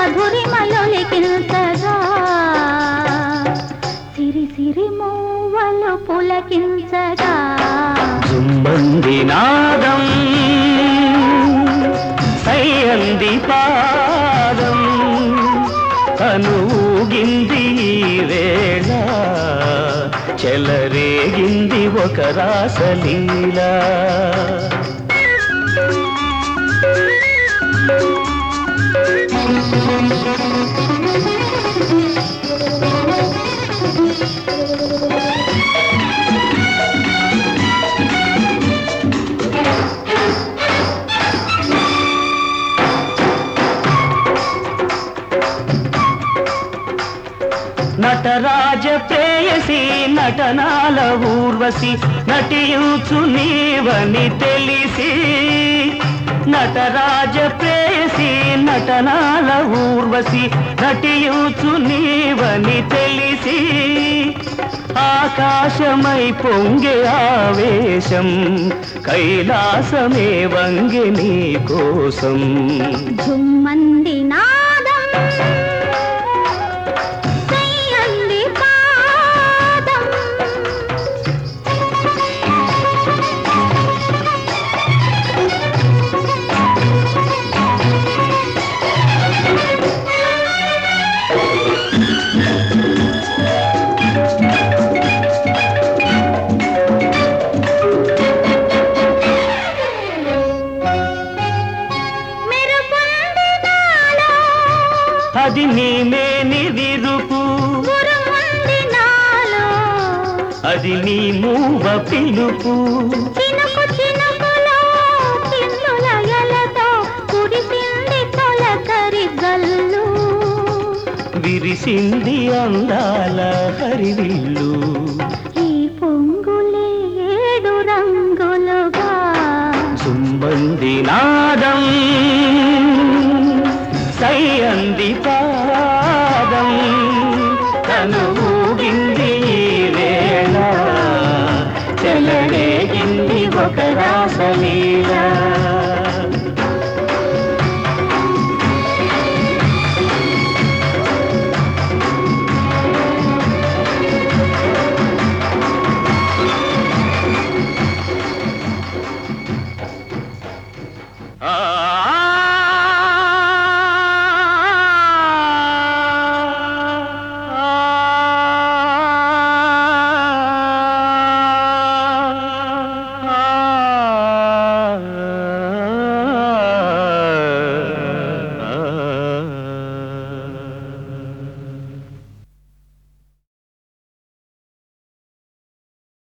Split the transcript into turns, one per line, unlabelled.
మధురిమలో లిఖించగా సిరి సిరి మూవలు పులకించగా
జుమ్మంది నాదం సయ్యంది పాదం కనుగింది ఈ వేళ చెలరేగింది ఒక రాసలీలా నటరాజ ప్రేయసి నటనాల ఊర్వశి నటించు నీవని తెలిసి నటరాజ ప్రేయసి నటనాల ఊర్వశి నటించు నీవని తెలిసి ఆకాశమై పొంగే ఆవేశం కైలాసమే వంగి నీ కోసం
జుమ్మంది నాదం సయ్యంది పాదం మెరుపుంది నాలో
అది నీ మేని విరుపు
ఉరుముంది నాలో
అది నీ మూవ పిలుపు
చినుకు చినుకులో చిన్నులయలతో కురిసింది తొలకరి గల్లు
విరిసింది అందాల హరివిల్లు
ఈ పొంగులే ఏడు రంగులుగా
సుమ్మంది నాదం సై అంది పా